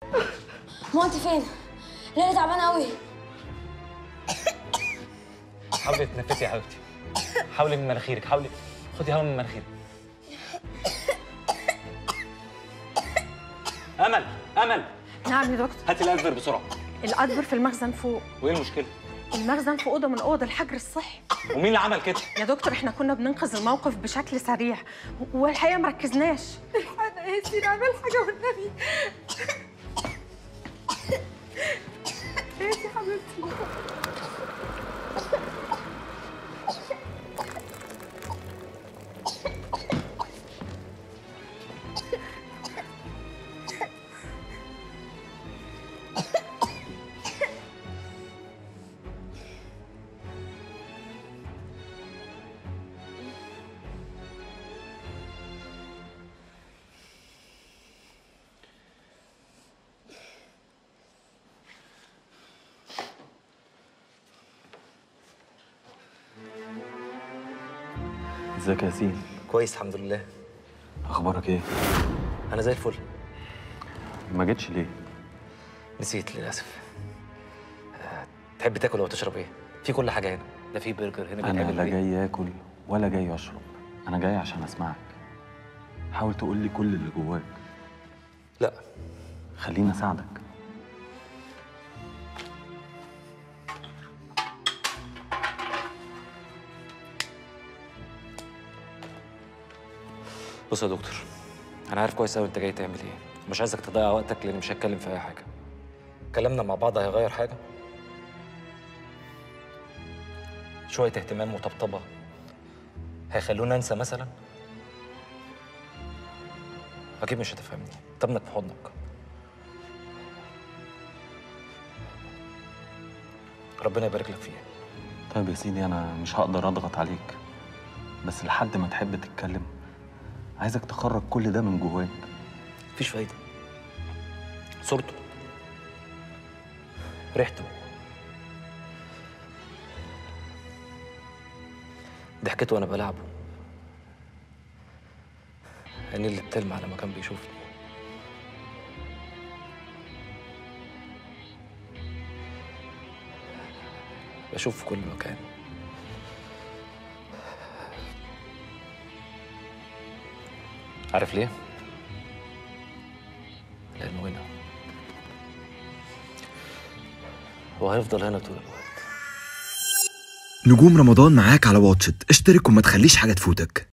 هو انت فين؟ ليلى تعبانه قوي حاولي تتنفسي يا حبيبتي حاولي من مناخيرك حاولي خدي هوا من مناخيرك امل امل نعم يا دكتور هاتي الادفر بسرعه الأدبر في المخزن فوق وايه المشكله المخزن في أوضة من أوض الحجر الصحي ومين اللي عمل كده يا دكتور احنا كنا بننقذ الموقف بشكل سريع والحقيقة مركزناش انا يا سيدي اعمل حاجه والنبي ايه يا حبيبتي ازيك يا ياسين كويس الحمد لله اخبارك ايه انا زي الفل ما جيتش ليه نسيت للاسف آه، تحب تاكل او تشرب ايه في كل حاجه هنا ده في برجر هنا انا بيتعمل لا إيه؟ جاي اكل ولا جاي اشرب انا جاي عشان اسمعك حاول تقول لي كل اللي جواك لا خليني اساعدك بص يا دكتور انا عارف كويس قوي انت جاي تعمل ايه مش عايزك تضيع وقتك لاني مش هتكلم في اي حاجه كلامنا مع بعض هيغير حاجه شويه اهتمام وطبطبه هيخلونا انسى مثلا اكيد مش هتفهمني طبنك في حضنك ربنا يبارك لك فيها طيب يا سيدي انا مش هقدر اضغط عليك بس لحد ما تحب تتكلم عايزك تخرج كل ده من جواك مفيش فايده صورته ريحته ضحكته وانا بلعبه عينيه اللي بتلمع لما كان بيشوفني بشوف في كل مكان عارف ليه؟ لأنه هنا وهيفضل هنا طول الوقت نجوم رمضان معاك على واتشت اشترك وما تخليش حاجة تفوتك